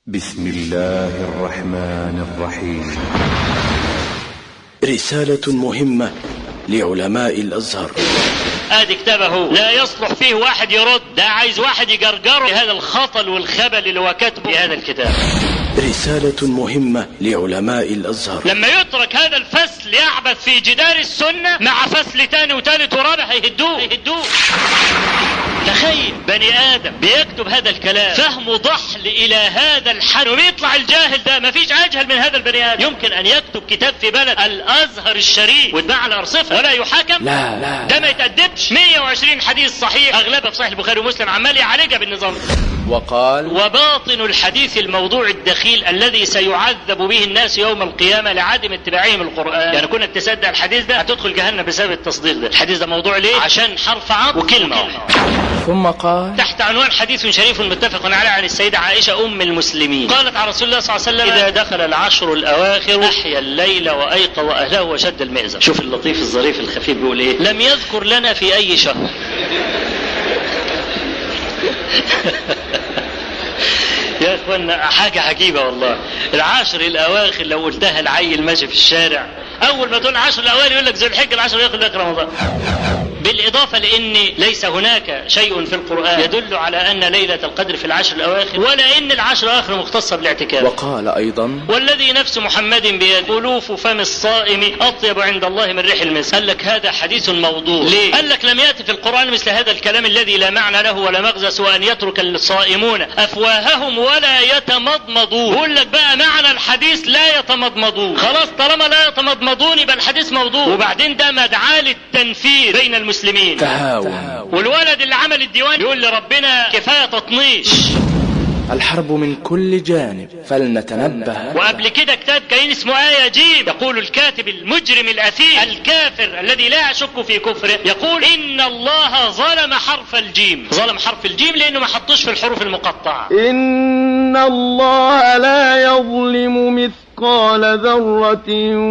بسم الله الرحمن الرحيم رسالة مهمة لعلماء الأزهر ادي كتابه لا يصلح فيه واحد يرد ده عايز واحد يجرجره هذا الخطل والخبل اللي هو كاتبه في هذا الكتاب رسالة مهمة لعلماء الأزهر لما يترك هذا الفصل يعبث في جدار السنة مع فصل تاني وتالت ورابع هيهدوه هيهدوه تخيل بني ادم بيكتب هذا الكلام فهمه ضحل الى هذا الحد وبيطلع الجاهل ده ما فيش اجهل من هذا البني ادم يمكن ان يكتب كتاب في بلد الازهر الشريف ويتباع على ارصفه ولا يحاكم لا لا ده ما يتأدبش 120 حديث صحيح اغلبها في صحيح البخاري ومسلم عمال يعالجها بالنظام وقال وباطن الحديث الموضوع الدخيل الذي سيعذب به الناس يوم القيامة لعدم اتباعهم القرآن يعني كنت تصدق الحديث ده هتدخل جهنم بسبب التصديق ده الحديث ده موضوع ليه عشان حرف عطف وكلمة ثم قال تحت عنوان حديث شريف متفق عليه عن السيدة عائشة أم المسلمين قالت عن رسول الله صلى الله عليه وسلم إذا دخل العشر الأواخر أحيا الليل وأيقظ أهله وشد المئزر شوف اللطيف الظريف الخفيف بيقول إيه لم يذكر لنا في أي شهر يا اخوانا حاجة عجيبة والله العشر الأواخر لو قلتها العيل ماشي في الشارع أول ما تقول العشر الأواخر يقول لك ذو الحجة العشر الأواخر يقول لك رمضان بالإضافة لأن ليس هناك شيء في القرآن يدل على أن ليلة القدر في العشر الأواخر ولا أن العشر الأواخر مختصة بالاعتكاف وقال أيضا والذي نفس محمد بيد ألوف فم الصائم أطيب عند الله من ريح المسك قال لك هذا حديث موضوع ليه؟ قال لك لم يأتي في القرآن مثل هذا الكلام الذي لا معنى له ولا مغزى سوى أن يترك الصائمون أفواههم ولا يتمضمضون يقول لك بقى معنى الحديث لا يتمضمضون خلاص طالما لا يتمضمضون يبقى الحديث موضوع وبعدين ده مدعاة للتنفير بين المسلمين تهاون والولد اللي عمل الديوان يقول لربنا كفاية تطنيش الحرب من كل جانب فلنتنبه وقبل كده كتاب كاين اسمه آية جيم يقول الكاتب المجرم الأثيم الكافر الذي لا يشك في كفره يقول إن الله ظلم حرف الجيم ظلم حرف الجيم لأنه ما حطوش في الحروف المقطعة إن الله لا يظلم مثقال ذرة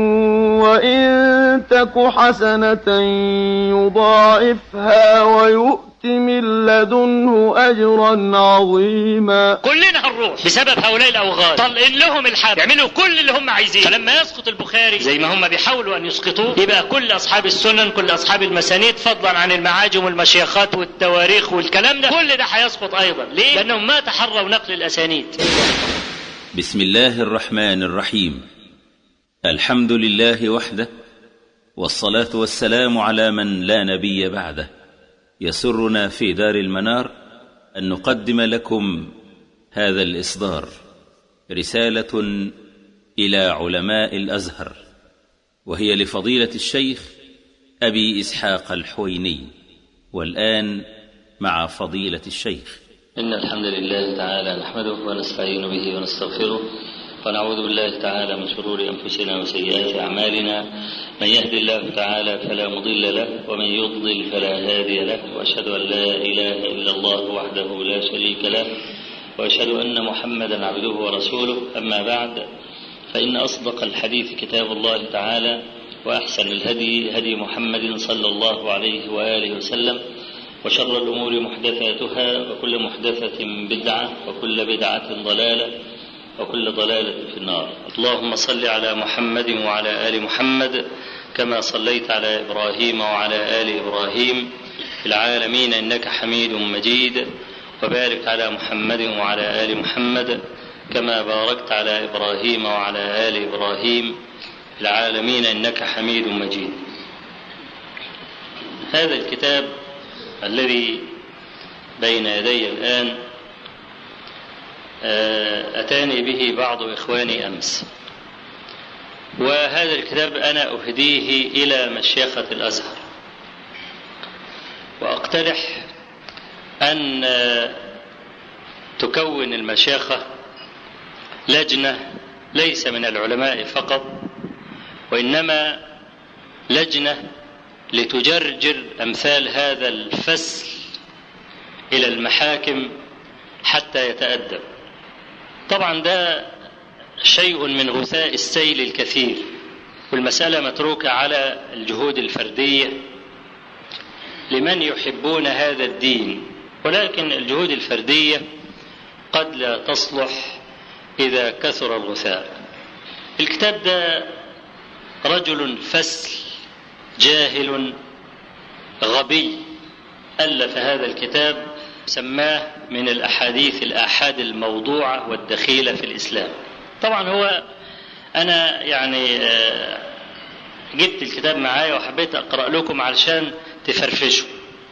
وإن تك حسنة يضاعفها ويؤت من لدنه أجرا عظيما كلنا هنروح بسبب هؤلاء الأوغاد طلقين لهم الحبل يعملوا كل اللي هم عايزينه فلما يسقط البخاري زي ما هم بيحاولوا أن يسقطوه يبقى كل أصحاب السنن كل أصحاب المسانيد فضلا عن المعاجم والمشيخات والتواريخ والكلام ده كل ده هيسقط أيضا ليه؟ لأنهم ما تحروا نقل الأسانيد بسم الله الرحمن الرحيم الحمد لله وحده والصلاه والسلام على من لا نبي بعده يسرنا في دار المنار ان نقدم لكم هذا الاصدار رساله الى علماء الازهر وهي لفضيله الشيخ ابي اسحاق الحويني والان مع فضيله الشيخ إن الحمد لله تعالى نحمده ونستعين به ونستغفره ونعوذ بالله تعالى من شرور أنفسنا وسيئات أعمالنا من يهد الله تعالى فلا مضل له ومن يضلل فلا هادي له وأشهد أن لا إله إلا الله وحده لا شريك له وأشهد أن محمدا عبده ورسوله أما بعد فإن أصدق الحديث كتاب الله تعالى وأحسن الهدي هدي محمد صلى الله عليه وآله وسلم وشر الأمور محدثاتها وكل محدثة بدعة وكل بدعة ضلالة وكل ضلالة في النار اللهم صل على محمد وعلى آل محمد كما صليت على إبراهيم وعلى آل إبراهيم في العالمين إنك حميد مجيد وبارك على محمد وعلى آل محمد كما باركت على إبراهيم وعلى آل إبراهيم في العالمين إنك حميد مجيد هذا الكتاب الذي بين يدي الآن أتاني به بعض إخواني أمس وهذا الكتاب أنا أهديه إلى مشيخة الأزهر وأقترح أن تكون المشيخة لجنة ليس من العلماء فقط وإنما لجنة لتجرجر أمثال هذا الفصل إلى المحاكم حتى يتأدب طبعا ده شيء من غثاء السيل الكثير والمسألة متروكة على الجهود الفردية لمن يحبون هذا الدين ولكن الجهود الفردية قد لا تصلح إذا كثر الغثاء الكتاب ده رجل فسل جاهل غبي ألف هذا الكتاب سماه من الأحاديث الآحاد الموضوعة والدخيلة في الإسلام طبعا هو أنا يعني جبت الكتاب معايا وحبيت أقرأ لكم علشان تفرفشوا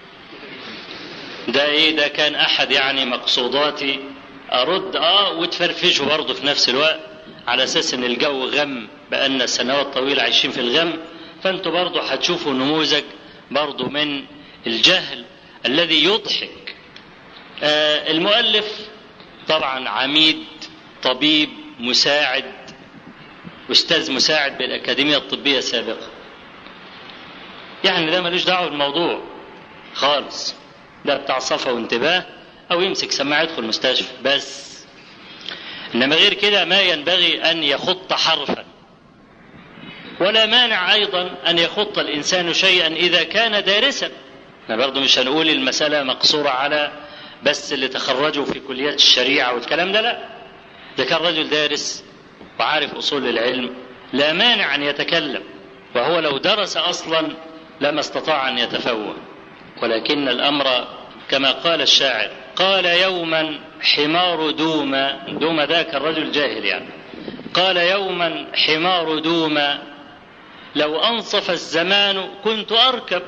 ده إيه ده كان أحد يعني مقصوداتي أرد آه وتفرفشوا برضه في نفس الوقت على أساس إن الجو غم بقالنا سنوات طويلة عايشين في الغم فأنتوا برضه هتشوفوا نموذج برضه من الجهل الذي يضحك آه المؤلف طبعا عميد طبيب مساعد أستاذ مساعد بالأكاديمية الطبية السابقة يعني ده ملوش دعوة بالموضوع خالص ده بتاع صفا وانتباه أو يمسك سماعة يدخل المستشفى بس إنما غير كده ما ينبغي أن يخط حرفا ولا مانع أيضا أن يخط الإنسان شيئا إذا كان دارسا احنا برضه مش هنقول المسألة مقصورة على بس اللي تخرجوا في كليات الشريعة والكلام ده لا إذا كان رجل دارس وعارف أصول العلم لا مانع أن يتكلم وهو لو درس أصلا لما استطاع أن يتفوه ولكن الأمر كما قال الشاعر قال يوما حمار دوما دوما ذاك الرجل جاهل يعني قال يوما حمار دوما لو أنصف الزمان كنت أركب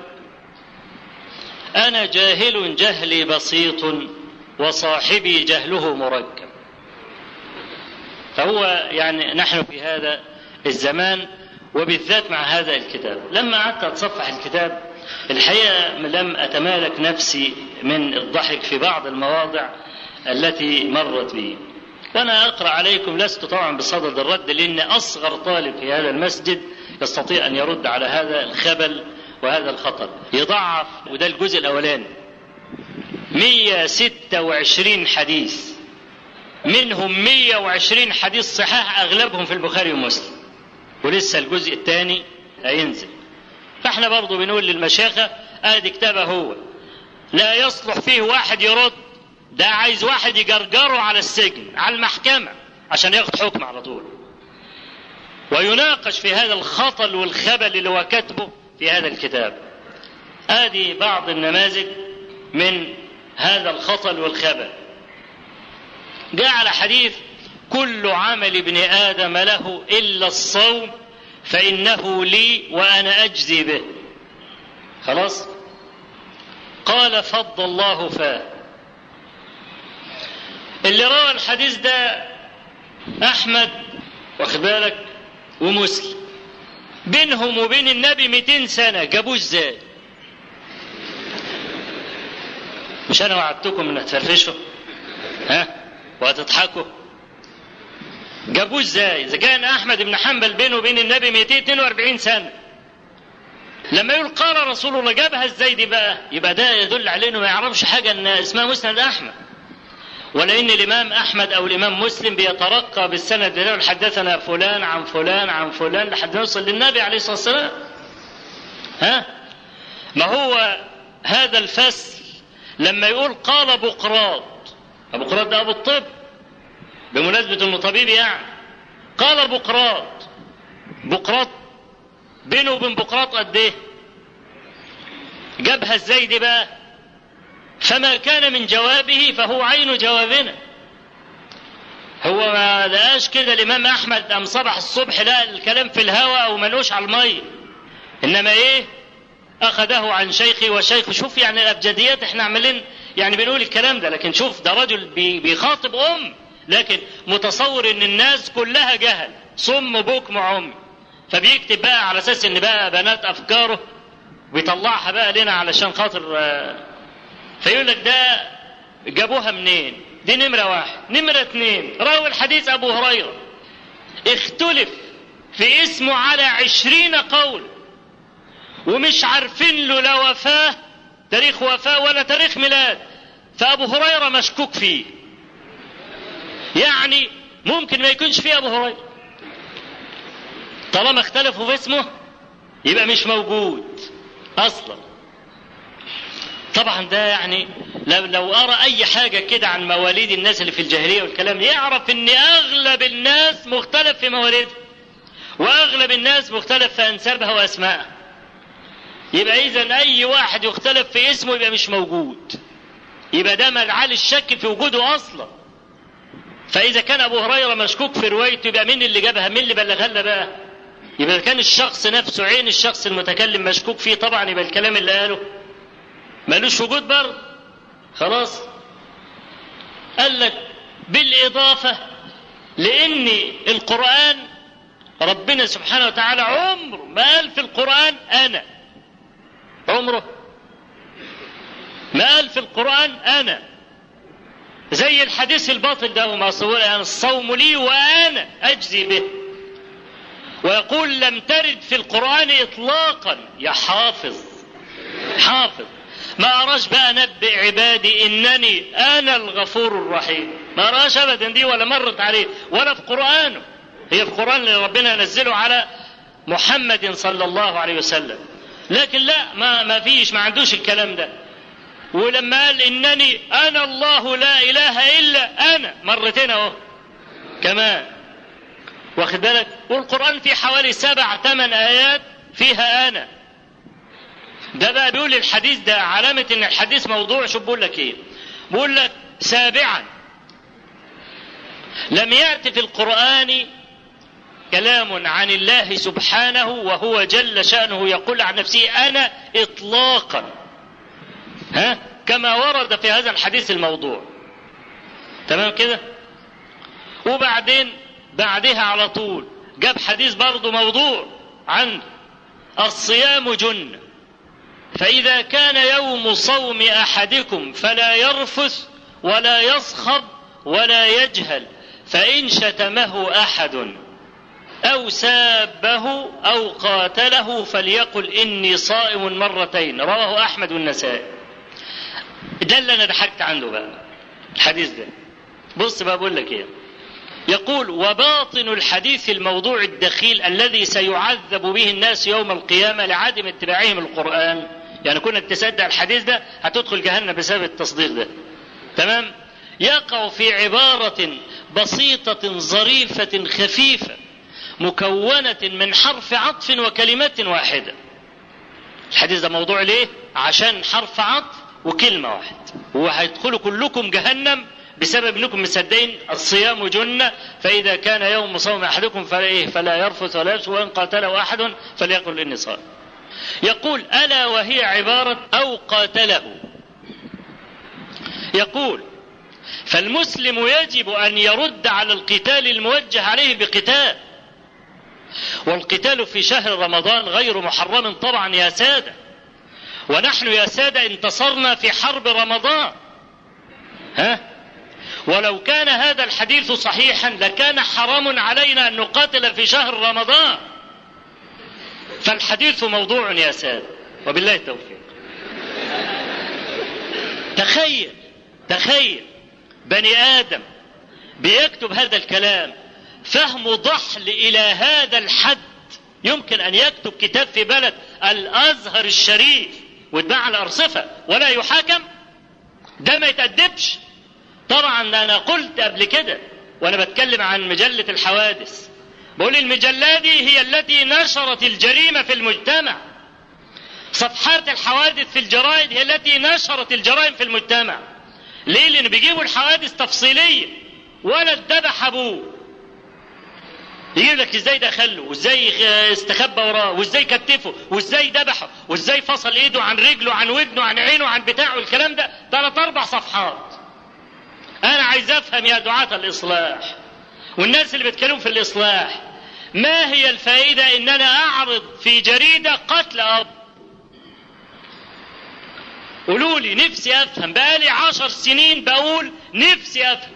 أنا جاهل جهلي بسيط وصاحبي جهله مركب فهو يعني نحن في هذا الزمان وبالذات مع هذا الكتاب لما قعدت أتصفح الكتاب الحقيقة لم أتمالك نفسي من الضحك في بعض المواضع التي مرت بي فأنا أقرأ عليكم لست طبعا بصدد الرد لأن أصغر طالب في هذا المسجد يستطيع أن يرد على هذا الخبل وهذا الخطر يضعف وده الجزء الأولاني 126 حديث منهم 120 حديث صحاح أغلبهم في البخاري ومسلم ولسه الجزء الثاني هينزل فاحنا برضه بنقول للمشايخة ادي كتابه هو لا يصلح فيه واحد يرد ده عايز واحد يجرجره على السجن على المحكمة عشان ياخد حكم على طول ويناقش في هذا الخطل والخبل اللي هو كاتبه في هذا الكتاب ادي بعض النماذج من هذا الخطل والخبل جاء على حديث كل عمل ابن ادم له الا الصوم فانه لي وانا اجزي به خلاص قال فض الله فاه اللي روى الحديث ده احمد واخد بالك ومسلم بينهم وبين النبي 200 سنه جابوه ازاي مش انا وعدتكم ان هتفرفشوا ها وهتضحكوا جابوه ازاي اذا كان احمد بن حنبل بينه وبين النبي 242 سنه لما يقول قال رسول الله جابها ازاي دي بقى يبقى ده يدل عليه انه ما يعرفش حاجه ان اسمها مسند احمد ولان الامام احمد او الامام مسلم بيترقى بالسند له حدثنا فلان عن فلان عن فلان لحد ما يوصل للنبي عليه الصلاه والسلام ها ما هو هذا الفصل لما يقول قال بقراط بقراط ده ابو الطب بمناسبة انه طبيب يعني قال بقراط بقراط بينه وبين بقراط قد ايه جابها ازاي دي بقى فما كان من جوابه فهو عين جوابنا هو ما لقاش كده الامام احمد ام صبح الصبح لقى الكلام في الهواء او ملوش على الميه انما ايه اخذه عن شيخي وشيخ شوف يعني الابجديات احنا عمالين يعني بنقول الكلام ده لكن شوف ده رجل بيخاطب ام لكن متصور ان الناس كلها جهل صم بكم عمي فبيكتب بقى على اساس ان بقى بنات افكاره بيطلعها بقى لنا علشان خاطر فيقول لك ده جابوها منين دي نمرة واحد نمرة اتنين راوي الحديث ابو هريرة اختلف في اسمه على عشرين قول ومش عارفين له لا وفاة تاريخ وفاة ولا تاريخ ميلاد فابو هريرة مشكوك فيه يعني ممكن ما يكونش فيه ابو هريره طالما اختلفوا في اسمه يبقى مش موجود اصلا طبعا ده يعني لو, لو أرى أي حاجة كده عن مواليد الناس اللي في الجاهلية والكلام يعرف إن أغلب الناس مختلف في مواليدها وأغلب الناس مختلف في أنسابها وأسمائها يبقى إذا أي واحد يختلف في اسمه يبقى مش موجود يبقى ده مدعاة الشك في وجوده أصلا فإذا كان أبو هريرة مشكوك في روايته يبقى مين اللي جابها مين اللي بلغها لنا بقى يبقى كان الشخص نفسه عين الشخص المتكلم مشكوك فيه طبعا يبقى الكلام اللي قاله ملوش وجود برضه خلاص قال لك بالإضافة لأن القرآن ربنا سبحانه وتعالى عمره ما قال في القرآن أنا عمره ما قال في القرآن أنا زي الحديث الباطل ده ما يعني الصوم لي وأنا أجزي به ويقول لم ترد في القرآن إطلاقا يا حافظ حافظ ما أراش بقى نبئ عبادي إنني أنا الغفور الرحيم ما أراش أبدا دي ولا مرت عليه ولا في قرآنه هي في قرآن اللي ربنا نزله على محمد صلى الله عليه وسلم لكن لا ما ما فيش ما عندوش الكلام ده ولما قال انني انا الله لا اله الا انا مرتين اهو كمان واخد بالك والقران فيه حوالي سبع ثمان ايات فيها انا ده بقى بيقول الحديث ده علامة ان الحديث موضوع شوف بقول لك ايه بقول لك سابعا لم يأتي في القرآن كلام عن الله سبحانه وهو جل شأنه يقول عن نفسه أنا إطلاقا ها كما ورد في هذا الحديث الموضوع تمام كده وبعدين بعدها على طول جاب حديث برضه موضوع عن الصيام جنة فإذا كان يوم صوم أحدكم فلا يرفث ولا يصخب ولا يجهل فإن شتمه أحد أو سابه أو قاتله فليقل إني صائم مرتين رواه أحمد والنسائي ده اللي أنا ضحكت عنه بقى الحديث ده بص بقى بقول لك إيه يقول وباطن الحديث الموضوع الدخيل الذي سيعذب به الناس يوم القيامة لعدم اتباعهم القرآن يعني كنا تصدق الحديث ده هتدخل جهنم بسبب التصديق ده تمام يقع في عبارة بسيطة ظريفة خفيفة مكونة من حرف عطف وكلمة واحدة الحديث ده موضوع ليه عشان حرف عطف وكلمة واحدة وهيدخلوا كلكم جهنم بسبب انكم مصدقين الصيام جنة فإذا كان يوم صوم أحدكم فلا, إيه فلا يرفث ولا يفسق وإن قاتله أحد فليقل إني صائم يقول ألا وهي عبارة أو قاتله يقول فالمسلم يجب أن يرد على القتال الموجه عليه بقتال والقتال في شهر رمضان غير محرم طبعا يا سادة ونحن يا سادة انتصرنا في حرب رمضان ها ولو كان هذا الحديث صحيحا لكان حرام علينا أن نقاتل في شهر رمضان فالحديث موضوع يا سادة وبالله التوفيق تخيل تخيل بني آدم بيكتب هذا الكلام فهم ضحل إلى هذا الحد يمكن أن يكتب كتاب في بلد الأزهر الشريف ويتباع على أرصفة ولا يحاكم ده ما يتأدبش طبعا أنا قلت قبل كده وأنا بتكلم عن مجلة الحوادث بقول المجلة دي هي التي نشرت الجريمة في المجتمع صفحات الحوادث في الجرائد هي التي نشرت الجرائم في المجتمع ليه لأن بيجيبوا الحوادث تفصيلية ولد ذبح أبوه يجيب لك ازاي دخله وازاي استخبى وراه وازاي كتفه وازاي ذبحه وازاي فصل ايده عن رجله عن ودنه عن عينه عن بتاعه الكلام ده ثلاث اربع صفحات انا عايز افهم يا دعاة الاصلاح والناس اللي بيتكلموا في الاصلاح ما هي الفائدة ان انا اعرض في جريدة قتل اب قولوا لي نفسي افهم بقالي عشر سنين بقول نفسي افهم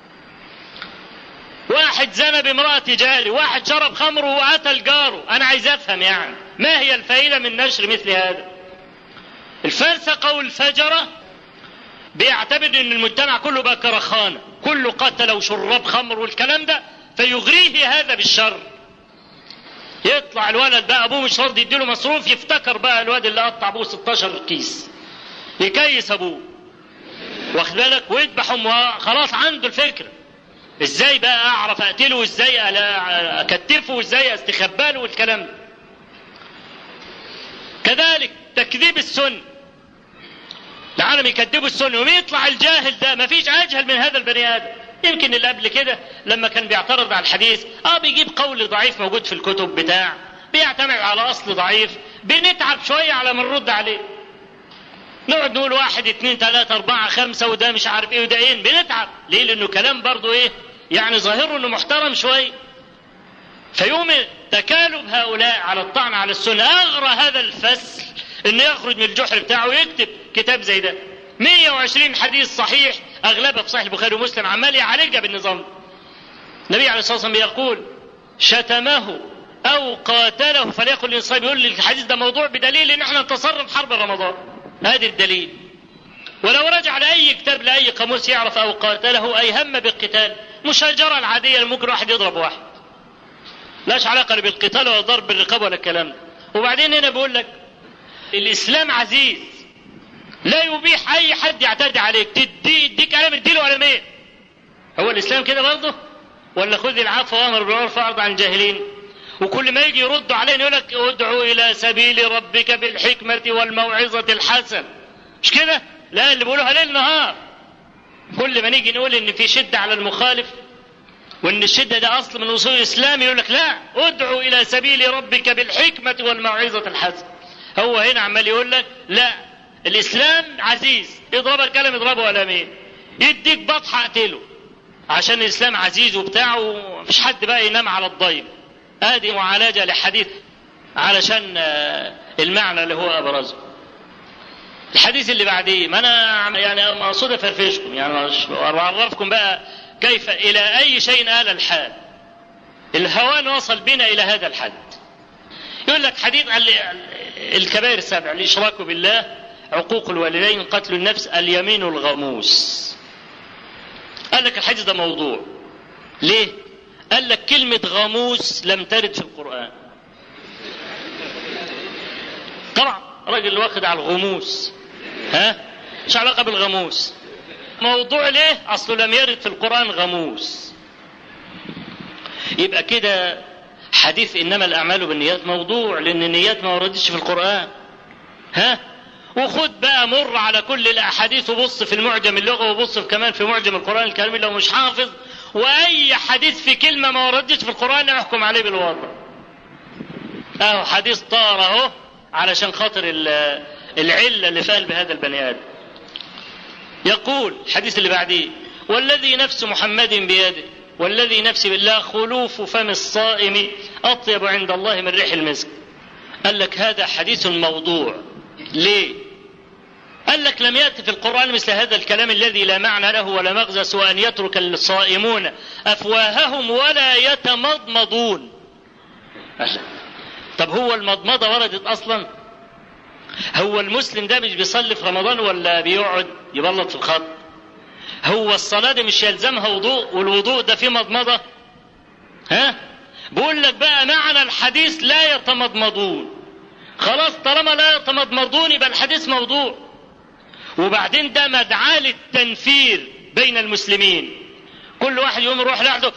واحد زنى بامرأة جاري واحد شرب خمره وقتل جاره أنا عايز أفهم يعني ما هي الفائدة من نشر مثل هذا الفلسقة والفجرة بيعتبر ان المجتمع كله بقى كرخانة كله قتل وشراب خمر والكلام ده فيغريه هذا بالشر يطلع الولد بقى ابوه مش راضي يديله مصروف يفتكر بقى الواد اللي قطع ابوه 16 كيس يكيس ابوه واخد بالك ويذبحهم وخلاص عنده الفكره ازاي بقى اعرف اقتله وازاي اكتفه وازاي استخباله والكلام ده كذلك تكذيب السنه العالم يكذبوا السنه ويطلع الجاهل ده ما فيش اجهل من هذا البني ادم يمكن اللي قبل كده لما كان بيعترض على الحديث اه بيجيب قول ضعيف موجود في الكتب بتاع بيعتمد على اصل ضعيف بنتعب شويه على ما نرد عليه نقعد نقول واحد اثنين ثلاثة أربعة خمسة وده مش عارف إيه وده إيه بنتعب ليه؟ لأنه كلام برضه إيه؟ يعني ظاهره إنه محترم شوية فيوم تكالب هؤلاء على الطعن على السنة أغرى هذا الفسل إنه يخرج من الجحر بتاعه ويكتب كتاب زي ده 120 حديث صحيح أغلبها في صحيح البخاري ومسلم عمال يعالجها بالنظام النبي عليه الصلاة والسلام يقول شتمه أو قاتله فليقل الإنصاب يقول لي الحديث ده موضوع بدليل إن احنا انتصرنا في حرب رمضان هذا الدليل ولو رجع لأي كتاب لأي قاموس يعرف أو قاتله أي هم بالقتال مشاجرة العادية ممكن واحد يضرب واحد لاش علاقة بالقتال ولا ضرب بالرقاب ولا الكلام ده وبعدين هنا بقول لك الإسلام عزيز لا يبيح أي حد يعتدي عليك تدي يديك قلم اديله قلمين هو الإسلام كده برضه ولا خذ العفو وامر بالعرف واعرض عن الجاهلين وكل ما يجي يردوا علينا يقول لك ادعو الى سبيل ربك بالحكمه والموعظه الحسنه مش كده؟ لا اللي بيقولوها ليل نهار كل ما نيجي نقول ان في شده على المخالف وان الشده ده اصل من اصول الاسلام يقول لك لا ادعو الى سبيل ربك بالحكمه والموعظه الحسنه هو هنا عمال يقول لك لا الاسلام عزيز اضرب الكلام اضربه قلمين يديك بطحه اقتله عشان الاسلام عزيز وبتاع ومفيش حد بقى ينام على الضيم ادي معالجه لحديث علشان المعنى اللي هو ابرزه الحديث اللي بعديه ما انا يعني مقصود افرفشكم يعني اعرفكم بقى كيف الى اي شيء آل الحال الهوان وصل بنا الى هذا الحد يقول لك حديث الكبائر السبع الاشراك بالله عقوق الوالدين قتل النفس اليمين الغموس قال لك الحديث ده موضوع ليه قال لك كلمة غموس لم ترد في القرآن طبعا راجل واخد على الغموس ها مش علاقة بالغموس موضوع ليه أصله لم يرد في القرآن غموس يبقى كده حديث إنما الأعمال بالنيات موضوع لأن النيات ما وردتش في القرآن ها وخد بقى مر على كل الأحاديث وبص في المعجم اللغة وبص كمان في معجم القرآن الكريم لو مش حافظ واي حديث في كلمه ما وردتش في القران احكم عليه بالوضع اهو حديث طار اهو علشان خاطر العله اللي في قلب هذا البني ادم يقول الحديث اللي بعديه والذي نفس محمد بيده والذي نفسي بالله خلوف فم الصائم اطيب عند الله من ريح المسك قال لك هذا حديث موضوع ليه قال لك لم يأتي في القرآن مثل هذا الكلام الذي لا معنى له ولا مغزى سوى أن يترك الصائمون أفواههم ولا يتمضمضون طب هو المضمضة وردت أصلا هو المسلم ده مش بيصلي في رمضان ولا بيقعد يبلط في الخط هو الصلاة دي مش يلزمها وضوء والوضوء ده فيه مضمضة ها بقول لك بقى معنى الحديث لا يتمضمضون خلاص طالما لا يتمضمضون يبقى الحديث موضوع وبعدين ده مدعاة للتنفير بين المسلمين كل واحد يقوم يروح لوحده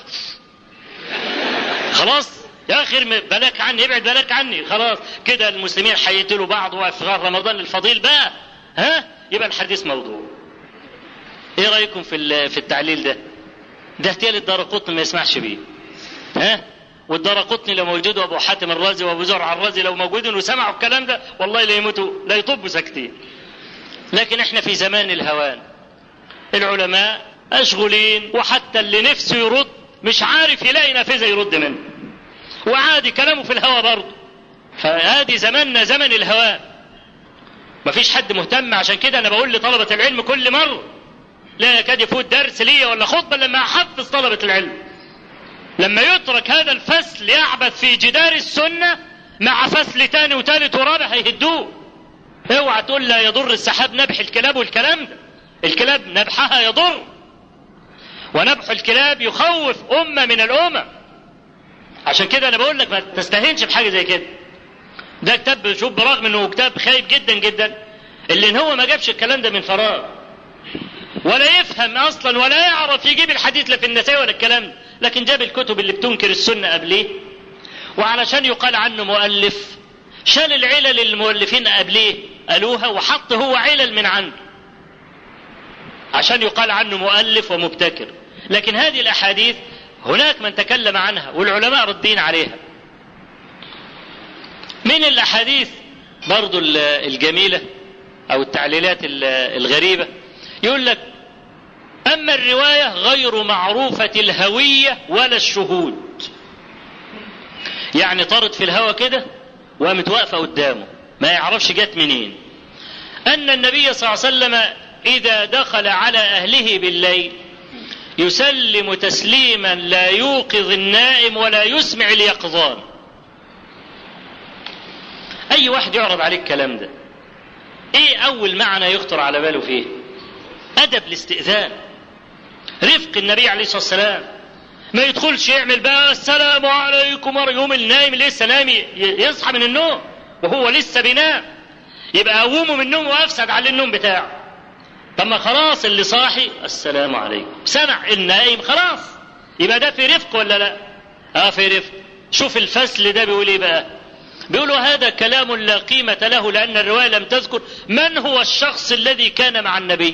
خلاص يا اخي بلاك عني ابعد بلاك عني خلاص كده المسلمين هيقتلوا بعض وفي رمضان الفضيل بقى ها يبقى الحديث موضوع ايه رايكم في في التعليل ده ده احتيال الدار قطن ما يسمعش بيه ها والدار قطني لو موجود وابو حاتم الرازي وابو زرع الرازي لو موجودين وسمعوا الكلام ده والله لا يموتوا لا يطبوا ساكتين لكن احنا في زمان الهوان العلماء مشغولين وحتى اللي نفسه يرد مش عارف يلاقي نافذه يرد منه وعادي كلامه في الهوى برضه فهذه زماننا زمن الهوان مفيش حد مهتم عشان كده انا بقول لطلبه العلم كل مره لا يكاد يفوت درس ليا ولا خطبه لما احفز طلبه العلم لما يترك هذا الفصل يعبث في جدار السنه مع فصل تاني وتالت ورابع هيهدوه اوعى تقول لا يضر السحاب نبح الكلاب والكلام ده الكلاب نبحها يضر ونبح الكلاب يخوف أمة من الأمم عشان كده أنا بقول لك ما تستهينش بحاجة زي كده ده كتاب شوف برغم انه كتاب خايب جدا جدا اللي إن هو ما جابش الكلام ده من فراغ ولا يفهم اصلا ولا يعرف يجيب الحديث لا في النسائي ولا الكلام ده لكن جاب الكتب اللي بتنكر السنه قبليه وعلشان يقال عنه مؤلف شال العلل اللي المؤلفين قبليه قالوها وحط هو علل من عنده عشان يقال عنه مؤلف ومبتكر لكن هذه الاحاديث هناك من تكلم عنها والعلماء ردين عليها من الاحاديث برضو الجميله او التعليلات الغريبه يقول لك اما الروايه غير معروفه الهويه ولا الشهود يعني طارت في الهوى كده وقامت واقفه قدامه ما يعرفش جت منين ان النبي صلى الله عليه وسلم اذا دخل على اهله بالليل يسلم تسليما لا يوقظ النائم ولا يسمع اليقظان اي واحد يعرض عليه الكلام ده ايه اول معنى يخطر على باله فيه ادب الاستئذان رفق النبي عليه الصلاه والسلام ما يدخلش يعمل بقى السلام عليكم يوم النايم لسه نايم يصحى من النوم وهو لسه بينام يبقى قومه من النوم وافسد عليه النوم بتاعه طب ما خلاص اللي صاحي السلام عليكم سمع النايم خلاص يبقى ده في رفق ولا لا اه في رفق شوف الفصل ده بيقول ايه بقى بيقولوا هذا كلام لا قيمة له لأن الرواية لم تذكر من هو الشخص الذي كان مع النبي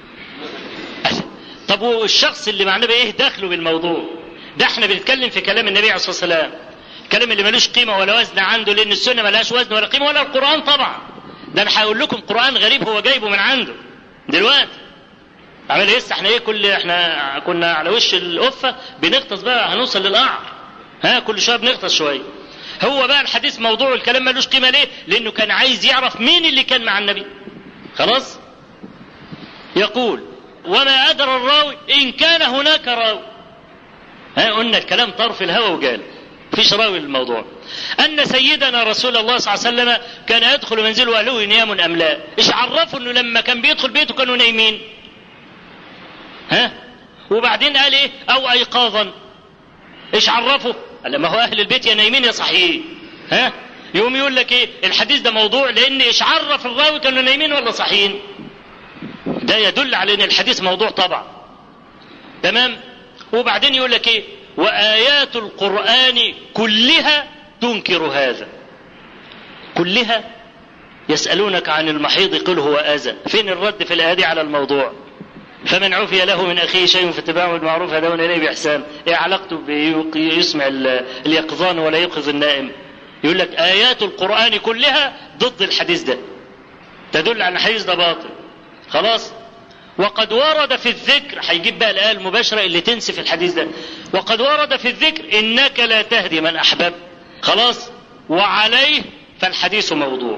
طب والشخص اللي مع النبي ايه دخله بالموضوع ده احنا بنتكلم في كلام النبي عليه الصلاة والسلام الكلام اللي ملوش قيمة ولا وزن عنده لأن السنة ملهاش وزن ولا قيمة ولا القرآن طبعا ده انا هقول لكم قرآن غريب هو جايبه من عنده دلوقتي عمل ايه احنا ايه كل احنا كنا على وش القفة بنغطس بقى هنوصل للقعر ها كل شوية بنغطس شوية هو بقى الحديث موضوع الكلام ملوش قيمة ليه لأنه كان عايز يعرف مين اللي كان مع النبي خلاص يقول وما أدرى الراوي إن كان هناك راوي ها قلنا الكلام طرف الهوى وقال فيش راوي للموضوع أن سيدنا رسول الله صلى الله عليه وسلم كان يدخل منزله وله نيام أم لا إيش عرفوا أنه لما كان بيدخل بيته كانوا نايمين ها وبعدين قال إيه أو أيقاظا إيش عرفوا قال ما هو أهل البيت يا نايمين يا صحيين ها يقوم يقول لك إيه الحديث ده موضوع لأن إيش عرف الراوي كانوا نايمين ولا صحيين ده يدل على أن الحديث موضوع طبعا تمام وبعدين يقول لك إيه وآيات القرآن كلها تنكر هذا كلها يسألونك عن المحيض قل هو أذى فين الرد في الآية على الموضوع فمن عفي له من أخيه شيء فاتباع بالمعروف هدون إليه بإحسان إيه علاقته بيسمع اليقظان ولا يوقظ النائم يقول لك آيات القرآن كلها ضد الحديث ده تدل على الحديث ده باطل خلاص وقد ورد في الذكر هيجيب بقى الآية المباشرة اللي تنسف الحديث ده وقد ورد في الذكر إنك لا تهدي من أحببت خلاص وعليه فالحديث موضوع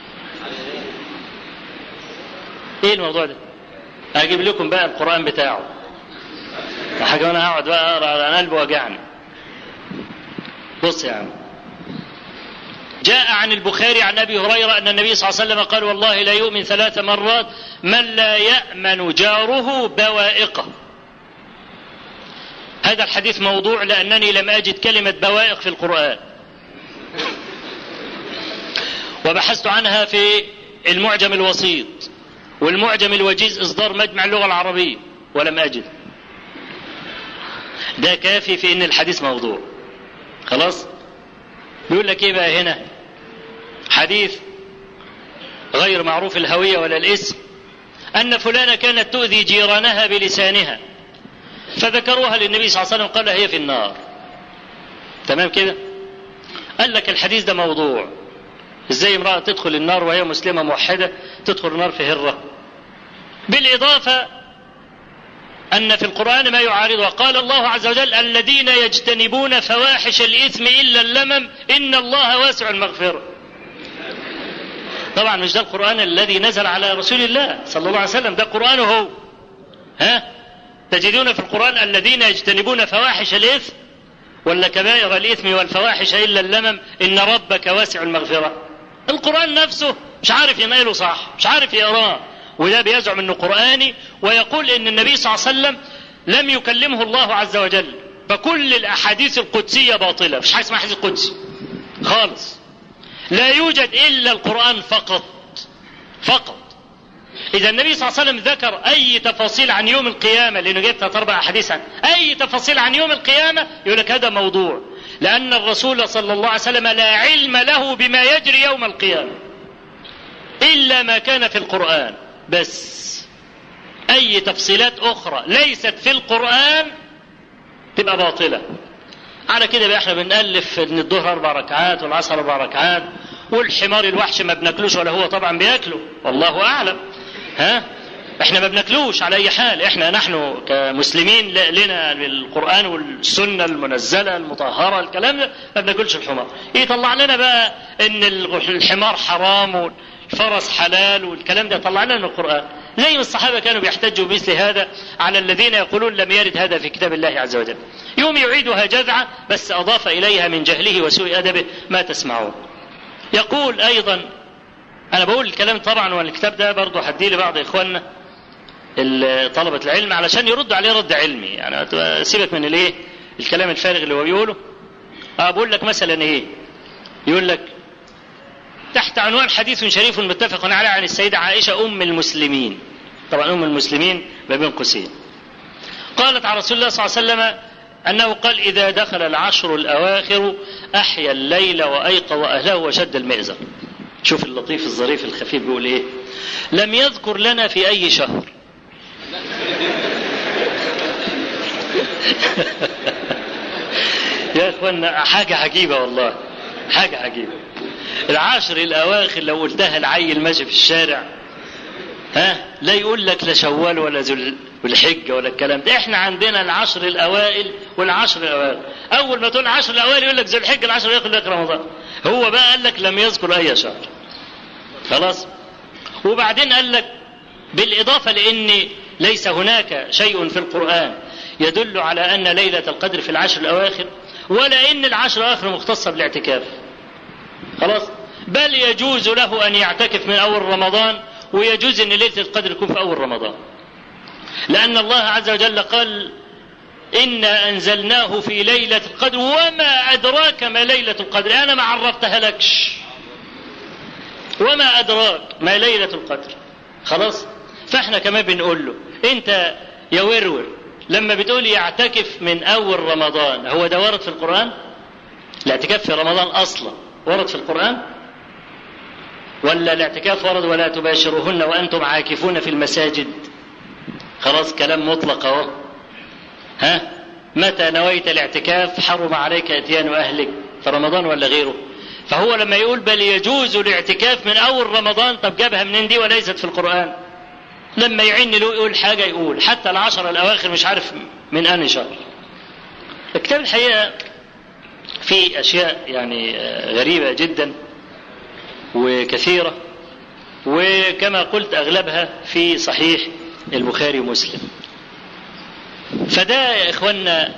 ايه الموضوع ده هجيب لكم بقى القرآن بتاعه حاجة انا هقعد بقى اقرا على قلبي وجعني بص يا عم جاء عن البخاري عن ابي هريره ان النبي صلى الله عليه وسلم قال والله لا يؤمن ثلاث مرات من لا يامن جاره بوائقه هذا الحديث موضوع لانني لم اجد كلمه بوائق في القران وبحثت عنها في المعجم الوسيط والمعجم الوجيز اصدار مجمع اللغه العربيه ولم اجد ده كافي في ان الحديث موضوع خلاص بيقول لك ايه بقى هنا حديث غير معروف الهويه ولا الاسم ان فلانه كانت تؤذي جيرانها بلسانها فذكروها للنبي صلى الله عليه وسلم قال هي في النار تمام كده قال لك الحديث ده موضوع ازاي امرأة تدخل النار وهي مسلمة موحدة تدخل النار في هرة بالإضافة أن في القرآن ما يعارضها قال الله عز وجل الذين يجتنبون فواحش الإثم إلا اللمم إن الله واسع المغفرة طبعا مش ده القرآن الذي نزل على رسول الله صلى الله عليه وسلم ده قرآنه هو ها تجدون في القرآن الذين يجتنبون فواحش الإثم ولا كبائر الإثم والفواحش إلا اللمم إن ربك واسع المغفرة القرآن نفسه مش عارف ينقله صح مش عارف يقراه وده بيزعم انه قرآني ويقول ان النبي صلى الله عليه وسلم لم يكلمه الله عز وجل فكل الاحاديث القدسية باطلة مش حاجة اسمها حديث قدسي خالص لا يوجد الا القرآن فقط فقط إذا النبي صلى الله عليه وسلم ذكر أي تفاصيل عن يوم القيامة لأنه جايب ثلاث أربع أحاديث عن أي تفاصيل عن يوم القيامة يقول لك هذا موضوع لأن الرسول صلى الله عليه وسلم لا علم له بما يجري يوم القيامة إلا ما كان في القرآن بس أي تفصيلات أخرى ليست في القرآن تبقى باطلة على كده بقى احنا بنألف ان الظهر اربع ركعات والعصر اربع ركعات والحمار الوحش ما بناكلوش ولا هو طبعا بياكله والله اعلم ها احنا ما بناكلوش على اي حال احنا نحن كمسلمين لنا القران والسنه المنزله المطهره الكلام ده ما بناكلش الحمار يطلع لنا بقى ان الحمار حرام والفرس حلال والكلام ده يطلع لنا من القران زي ما الصحابه كانوا بيحتجوا بمثل هذا على الذين يقولون لم يرد هذا في كتاب الله عز وجل يوم يعيدها جذعه بس اضاف اليها من جهله وسوء ادبه ما تسمعون يقول ايضا انا بقول الكلام طبعا والكتاب ده برضه هديه لبعض اخواننا طلبة العلم علشان يردوا عليه رد علمي يعني سيبك من الايه الكلام الفارغ اللي هو بيقوله أه بقول لك مثلا ايه يقول لك تحت عنوان حديث شريف متفق عليه عن السيدة عائشة أم المسلمين طبعا أم المسلمين ما بين قوسين قالت عن رسول الله صلى الله عليه وسلم أنه قال إذا دخل العشر الأواخر أحيا الليل وأيقظ أهله وشد المئزر شوف اللطيف الظريف الخفيف بيقول إيه لم يذكر لنا في أي شهر يا اخوانا حاجة عجيبة والله حاجة عجيبة العشر الأواخر لو قلتها العيل ماشي في الشارع ها لا يقول لك لا شوال ولا ذو الحجة ولا الكلام ده احنا عندنا العشر الأوائل والعشر الأوائل أول ما تقول العشر الأوائل يقول لك ذو الحجة العشر الأوائل يقول لك رمضان هو بقى قال لك لم يذكر أي شهر خلاص وبعدين قال لك بالإضافة لأن ليس هناك شيء في القرآن يدل على أن ليلة القدر في العشر الأواخر ولا إن العشر الأواخر مختصة بالاعتكاف خلاص بل يجوز له أن يعتكف من أول رمضان ويجوز أن ليلة القدر يكون في أول رمضان لأن الله عز وجل قال إنا أنزلناه في ليلة القدر وما أدراك ما ليلة القدر أنا ما عرفتها لكش وما أدراك ما ليلة القدر خلاص فاحنا كمان بنقول له انت يا ورور لما بتقول يعتكف من اول رمضان هو ده ورد في القران الاعتكاف في رمضان اصلا ورد في القران ولا الاعتكاف ورد ولا تباشروهن وانتم عاكفون في المساجد خلاص كلام مطلق اهو ها متى نويت الاعتكاف حرم عليك اتيان اهلك في رمضان ولا غيره فهو لما يقول بل يجوز الاعتكاف من اول رمضان طب جابها منين دي وليست في القران لما يعن له يقول حاجة يقول حتى العشر الأواخر مش عارف من أنهي شهر الكتاب الحقيقة في أشياء يعني غريبة جدا وكثيرة وكما قلت أغلبها في صحيح البخاري ومسلم فده يا إخوانا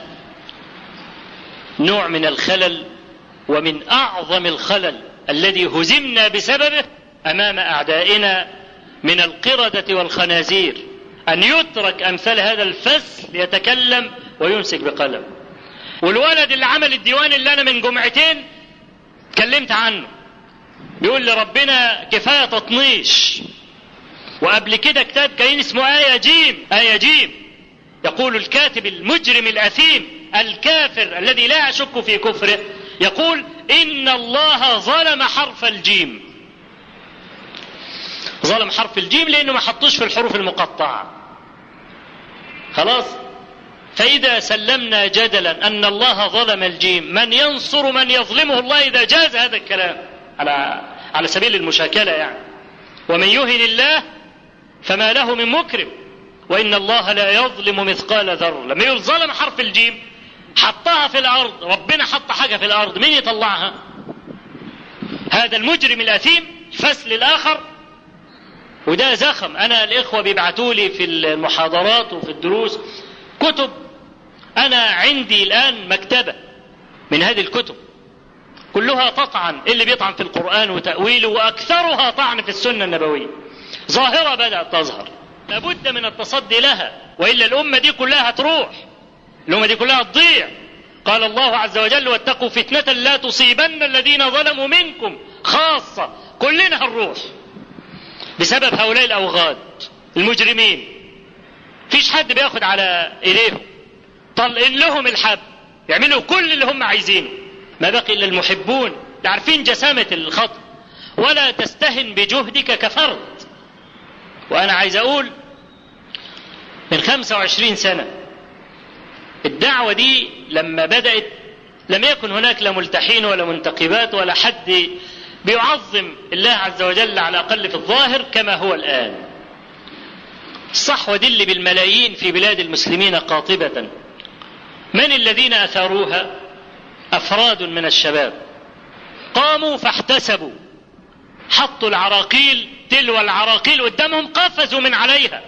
نوع من الخلل ومن أعظم الخلل الذي هزمنا بسببه أمام أعدائنا من القردة والخنازير أن يترك أمثال هذا الفصل يتكلم ويمسك بقلم والولد اللي عمل الديوان اللي أنا من جمعتين اتكلمت عنه بيقول لي ربنا كفاية تطنيش وقبل كده كتاب كان اسمه آية جيم آية جيم يقول الكاتب المجرم الأثيم الكافر الذي لا أشك في كفره يقول إن الله ظلم حرف الجيم ظلم حرف الجيم لانه ما حطوش في الحروف المقطعه خلاص فاذا سلمنا جدلا ان الله ظلم الجيم من ينصر من يظلمه الله اذا جاز هذا الكلام على على سبيل المشاكله يعني ومن يهن الله فما له من مكرم وان الله لا يظلم مثقال ذره لما يقول ظلم حرف الجيم حطها في الارض ربنا حط حاجه في الارض مين يطلعها هذا المجرم الاثيم الفسل الاخر وده زخم انا الاخوه بيبعتوا لي في المحاضرات وفي الدروس كتب انا عندي الان مكتبه من هذه الكتب كلها تطعن اللي بيطعن في القران وتاويله واكثرها طعن في السنه النبويه ظاهره بدات تظهر لابد من التصدي لها والا الامه دي كلها هتروح الامه دي كلها تضيع قال الله عز وجل واتقوا فتنه لا تصيبن الذين ظلموا منكم خاصه كلنا هنروح بسبب هؤلاء الأوغاد المجرمين فيش حد بياخد على ايديهم طلقين لهم الحب يعملوا كل اللي هم عايزينه ما بقي الا المحبون عارفين جسامة الخطر ولا تستهن بجهدك كفرد وانا عايز اقول من 25 سنة الدعوة دي لما بدأت لم يكن هناك لا ملتحين ولا منتقبات ولا حد بيعظم الله عز وجل على الأقل في الظاهر كما هو الآن الصحوة دي اللي بالملايين في بلاد المسلمين قاطبة من الذين أثاروها أفراد من الشباب قاموا فاحتسبوا حطوا العراقيل تلو العراقيل قدامهم قفزوا من عليها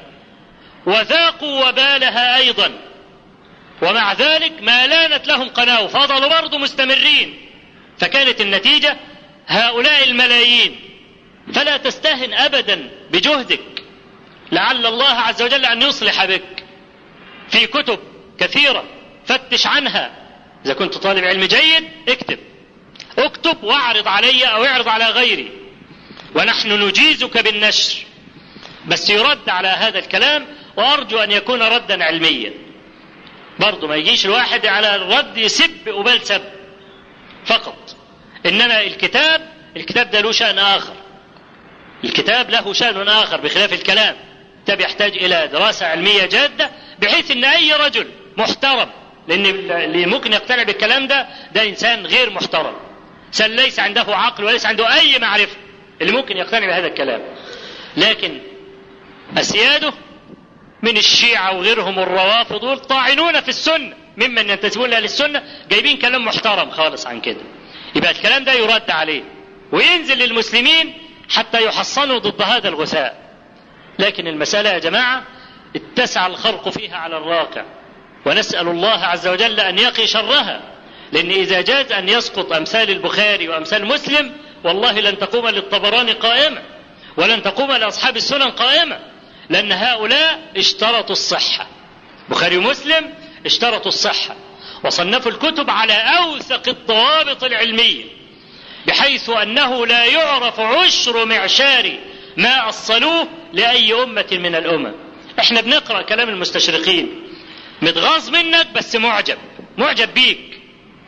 وذاقوا وبالها أيضا ومع ذلك ما لانت لهم قناة فضلوا برضه مستمرين فكانت النتيجة هؤلاء الملايين فلا تستهن أبدا بجهدك لعل الله عز وجل أن يصلح بك في كتب كثيرة فتش عنها إذا كنت طالب علم جيد اكتب اكتب واعرض علي أو اعرض على غيري ونحن نجيزك بالنشر بس يرد على هذا الكلام وأرجو أن يكون ردا علميا برضه ما يجيش الواحد على الرد يسب قبال سب فقط إنما الكتاب الكتاب ده له شأن آخر الكتاب له شأن آخر بخلاف الكلام الكتاب يحتاج إلى دراسة علمية جادة بحيث أن أي رجل محترم لأن اللي ممكن يقتنع بالكلام ده ده إنسان غير محترم إنسان ليس عنده عقل وليس عنده أي معرفة اللي ممكن يقتنع بهذا الكلام لكن أسياده من الشيعة وغيرهم الروافض دول طاعنون في السنة ممن ينتسبون للسنة جايبين كلام محترم خالص عن كده يبقى الكلام ده يرد عليه وينزل للمسلمين حتى يحصنوا ضد هذا الغثاء لكن المسألة يا جماعة اتسع الخرق فيها على الراقع ونسأل الله عز وجل أن يقي شرها لأن إذا جاز أن يسقط أمثال البخاري وأمثال مسلم والله لن تقوم للطبراني قائمة ولن تقوم لأصحاب السنن قائمة لأن هؤلاء اشترطوا الصحة بخاري ومسلم اشترطوا الصحة وصنفوا الكتب على أوثق الضوابط العلمية بحيث أنه لا يعرف عشر معشار ما أصلوه لأي أمة من الأمم احنا بنقرأ كلام المستشرقين متغاظ منك بس معجب معجب بيك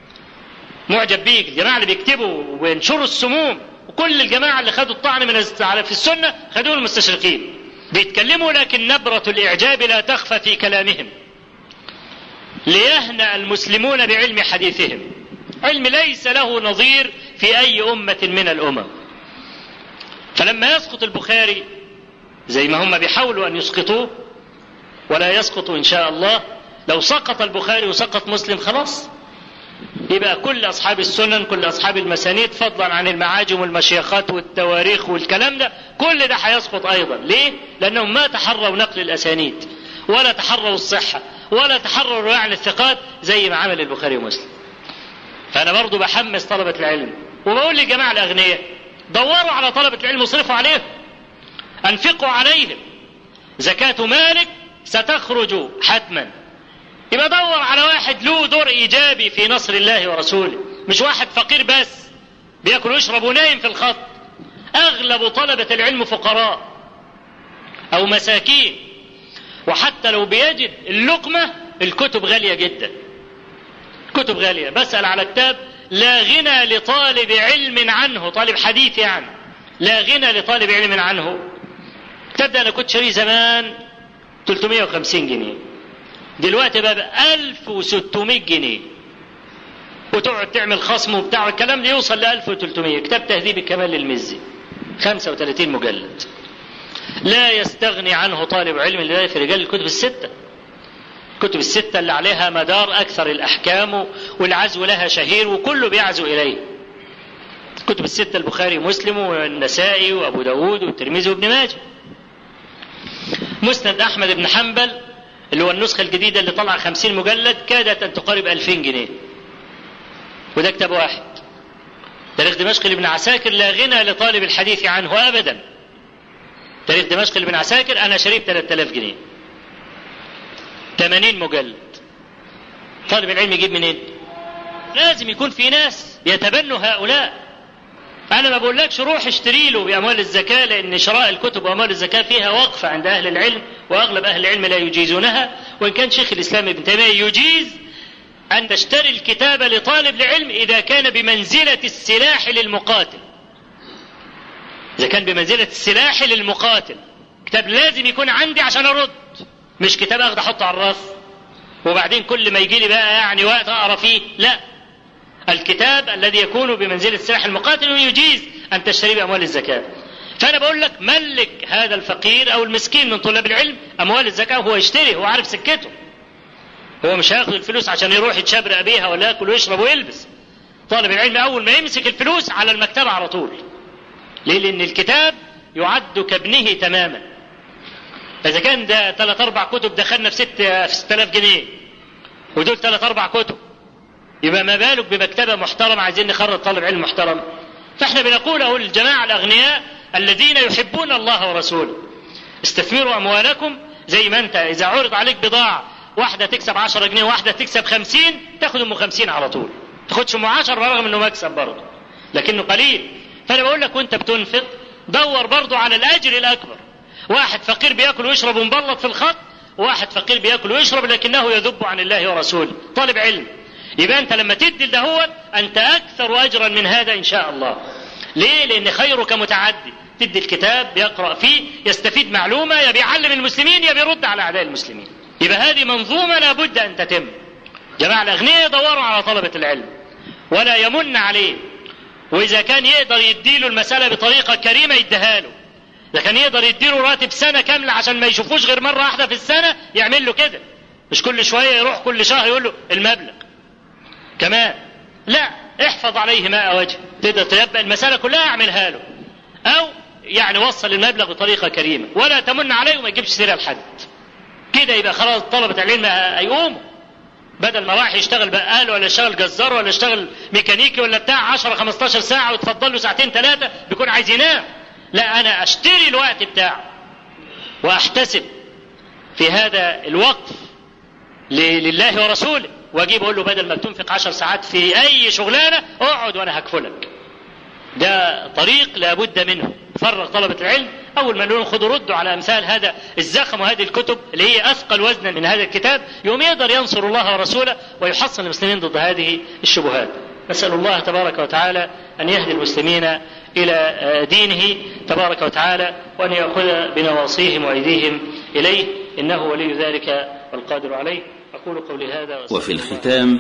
معجب بيك الجماعة اللي بيكتبوا وينشروا السموم وكل الجماعة اللي خدوا الطعن من في السنة خدوه المستشرقين بيتكلموا لكن نبرة الإعجاب لا تخفى في كلامهم ليهنأ المسلمون بعلم حديثهم علم ليس له نظير في أي أمة من الأمم فلما يسقط البخاري زي ما هم بيحاولوا أن يسقطوه ولا يسقط إن شاء الله لو سقط البخاري وسقط مسلم خلاص يبقى كل أصحاب السنن كل أصحاب المسانيد فضلا عن المعاجم والمشيخات والتواريخ والكلام ده كل ده هيسقط أيضا ليه؟ لأنهم ما تحروا نقل الأسانيد ولا تحروا الصحة ولا تحروا رواية عن الثقات زي ما عمل البخاري ومسلم فأنا برضو بحمس طلبة العلم وبقول للجماعة الأغنياء دوروا على طلبة العلم وصرفوا عليهم أنفقوا عليهم زكاة مالك ستخرج حتما يبقى دور على واحد له دور ايجابي في نصر الله ورسوله مش واحد فقير بس بياكل ويشرب ونايم في الخط اغلب طلبة العلم فقراء او مساكين وحتى لو بيجد اللقمة الكتب غالية جدا كتب غالية بسأل على كتاب لا غنى لطالب علم عنه طالب حديث يعني لا غنى لطالب علم عنه الكتاب ده انا كنت شاريه زمان 350 جنيه دلوقتي بقى ب 1600 جنيه وتقعد تعمل خصم وبتاع الكلام ده يوصل ل 1300 كتاب تهذيب الكمال للمزي 35 مجلد لا يستغني عنه طالب علم لله في رجال الكتب الستة الكتب الستة اللي عليها مدار أكثر الأحكام والعزو لها شهير وكله بيعزو إليه الكتب الستة البخاري ومسلم والنسائي وأبو داود والترمذي وابن ماجه مسند أحمد بن حنبل اللي هو النسخة الجديدة اللي طلع خمسين مجلد كادت أن تقارب ألفين جنيه وده كتاب واحد تاريخ دمشق لابن عساكر لا غنى لطالب الحديث عنه أبدا تاريخ دمشق لابن عساكر أنا شريت 3000 جنيه 80 مجلد طالب العلم يجيب منين لازم يكون في ناس يتبنوا هؤلاء انا ما بقولكش روح اشتري له باموال الزكاه لان شراء الكتب واموال الزكاه فيها وقفه عند اهل العلم واغلب اهل العلم لا يجيزونها وان كان شيخ الاسلام ابن تيميه يجيز ان تشتري الكتاب لطالب العلم اذا كان بمنزله السلاح للمقاتل اذا كان بمنزله السلاح للمقاتل كتاب لازم يكون عندي عشان ارد مش كتاب اخد احطه على الرف وبعدين كل ما يجي لي بقى يعني وقت اقرا فيه لا الكتاب الذي يكون بمنزلة سلاح المقاتل ويجيز أن تشتري بأموال الزكاة فأنا بقول لك ملك هذا الفقير أو المسكين من طلاب العلم أموال الزكاة هو يشتري هو عارف سكته هو مش هياخد الفلوس عشان يروح يتشبرق بيها ولا ياكل ويشرب ويلبس طالب العلم أول ما يمسك الفلوس على المكتبة على طول ليه لأن الكتاب يعد كابنه تماما إذا كان ده ثلاث أربع كتب دخلنا في ست في 6000 جنيه ودول ثلاث أربع كتب يبقى ما بالك بمكتبة محترمة عايزين نخرج طالب علم محترم فاحنا بنقول اهو الجماعة الأغنياء الذين يحبون الله ورسوله استثمروا أموالكم زي ما أنت إذا عرض عليك بضاعة واحدة تكسب 10 جنيه واحدة تكسب 50 تاخد أم 50 على طول تاخدش أم 10 رغم إنه مكسب برضه لكنه قليل فأنا بقول لك وأنت بتنفق دور برضه على الأجر الأكبر واحد فقير بياكل ويشرب ومبلط في الخط واحد فقير بياكل ويشرب لكنه يذب عن الله ورسوله طالب علم يبقى انت لما تدي لدهوت انت اكثر اجرا من هذا ان شاء الله ليه لان خيرك متعدي تدي الكتاب بيقرا فيه يستفيد معلومه يا بيعلم المسلمين يا بيرد على اعداء المسلمين يبقى هذه منظومه لابد ان تتم جماعه الاغنياء يدوروا على طلبه العلم ولا يمن عليه واذا كان يقدر يديله المساله بطريقه كريمه يديها له اذا كان يقدر يديله راتب سنه كامله عشان ما يشوفوش غير مره واحده في السنه يعمل له كده مش كل شويه يروح كل شهر يقول له المبلغ كمان لا احفظ عليه ماء وجه تقدر تنبأ المسألة كلها اعملها له أو يعني وصل المبلغ بطريقة كريمة ولا تمن عليه وما تجيبش سيرة لحد كده يبقى خلاص طلبة العلم هيقوموا بدل ما راح يشتغل بقال ولا يشتغل جزار ولا يشتغل ميكانيكي ولا بتاع 10 15 ساعة وتفضل له ساعتين ثلاثة بيكون عايز ينام لا أنا أشتري الوقت بتاعه وأحتسب في هذا الوقف لله ورسوله واجيب اقول له بدل ما بتنفق عشر ساعات في اي شغلانه اقعد وانا هكفلك ده طريق لابد منه فرغ طلبة العلم أول ما نقول خدوا ردوا على أمثال هذا الزخم وهذه الكتب اللي هي أثقل وزنا من هذا الكتاب يوم يقدر ينصر الله ورسوله ويحصن المسلمين ضد هذه الشبهات نسأل الله تبارك وتعالى أن يهدي المسلمين إلى دينه تبارك وتعالى وأن يأخذ بنواصيهم وأيديهم إليه إنه ولي ذلك والقادر عليه أقول قولي هذا وفي الختام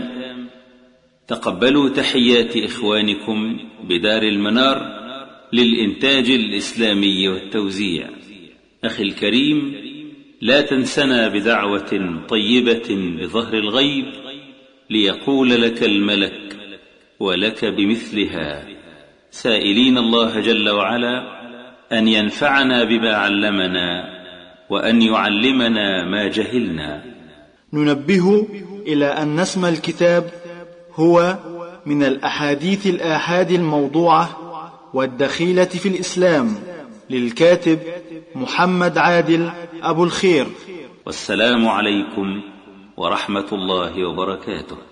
تقبلوا تحيات إخوانكم بدار المنار للإنتاج الإسلامي والتوزيع أخي الكريم لا تنسنا بدعوة طيبة بظهر الغيب ليقول لك الملك ولك بمثلها سائلين الله جل وعلا أن ينفعنا بما علمنا وأن يعلمنا ما جهلنا ننبه إلى أن اسم الكتاب هو من الأحاديث الآحاد الموضوعة والدخيلة في الإسلام للكاتب محمد عادل أبو الخير والسلام عليكم ورحمة الله وبركاته